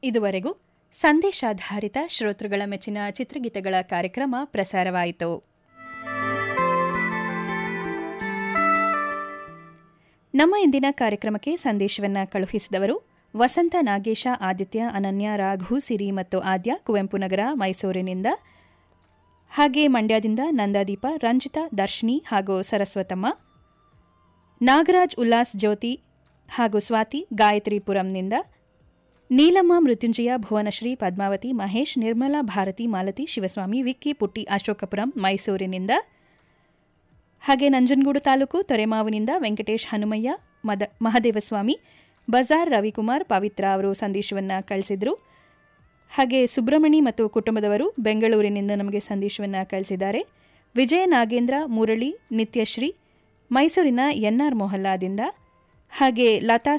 ಇದುವರೆಗೂ ಸಂದೇಶಾಧಾರಿತ ಶ್ರೋತೃಗಳ ಮೆಚ್ಚಿನ ಚಿತ್ರಗೀತೆಗಳ ಕಾರ್ಯಕ್ರಮ ಪ್ರಸಾರವಾಯಿತು ನಮ್ಮ ಇಂದಿನ ಕಾರ್ಯಕ್ರಮಕ್ಕೆ ಸಂದೇಶವನ್ನು ಕಳುಹಿಸಿದವರು ವಸಂತ ನಾಗೇಶ ಆದಿತ್ಯ ಅನನ್ಯ ರಾಘು ಸಿರಿ ಮತ್ತು ಆದ್ಯ ಕುವೆಂಪು ನಗರ ಮೈಸೂರಿನಿಂದ ಹಾಗೆ ಮಂಡ್ಯದಿಂದ ನಂದಾದೀಪ ರಂಜಿತಾ ದರ್ಶಿನಿ ಹಾಗೂ ಸರಸ್ವತಮ್ಮ ನಾಗರಾಜ್ ಉಲ್ಲಾಸ್ ಜ್ಯೋತಿ ಹಾಗೂ ಸ್ವಾತಿ ಗಾಯತ್ರಿಪುರಂನಿಂದ ನೀಲಮ್ಮ ಮೃತ್ಯುಂಜಯ ಭುವನಶ್ರೀ ಪದ್ಮಾವತಿ ಮಹೇಶ್ ನಿರ್ಮಲಾ ಭಾರತಿ ಮಾಲತಿ ಶಿವಸ್ವಾಮಿ ವಿಕ್ಕಿ ಪುಟ್ಟಿ ಅಶೋಕಪುರಂ ಮೈಸೂರಿನಿಂದ ಹಾಗೆ ನಂಜನಗೂಡು ತಾಲೂಕು ತೊರೆಮಾವಿನಿಂದ ವೆಂಕಟೇಶ್ ಹನುಮಯ್ಯ ಮದ ಮಹದೇವಸ್ವಾಮಿ ಬಜಾರ್ ರವಿಕುಮಾರ್ ಪವಿತ್ರ ಅವರು ಸಂದೇಶವನ್ನು ಕಳಿಸಿದರು ಹಾಗೆ ಸುಬ್ರಹ್ಮಣಿ ಮತ್ತು ಕುಟುಂಬದವರು ಬೆಂಗಳೂರಿನಿಂದ ನಮಗೆ ಸಂದೇಶವನ್ನು ಕಳಿಸಿದ್ದಾರೆ ವಿಜಯ ನಾಗೇಂದ್ರ ಮುರಳಿ ನಿತ್ಯಶ್ರೀ ಮೈಸೂರಿನ ಎನ್ಆರ್ ಮೊಹಲ್ಲಾದಿಂದ ಹಾಗೆ ಲತಾ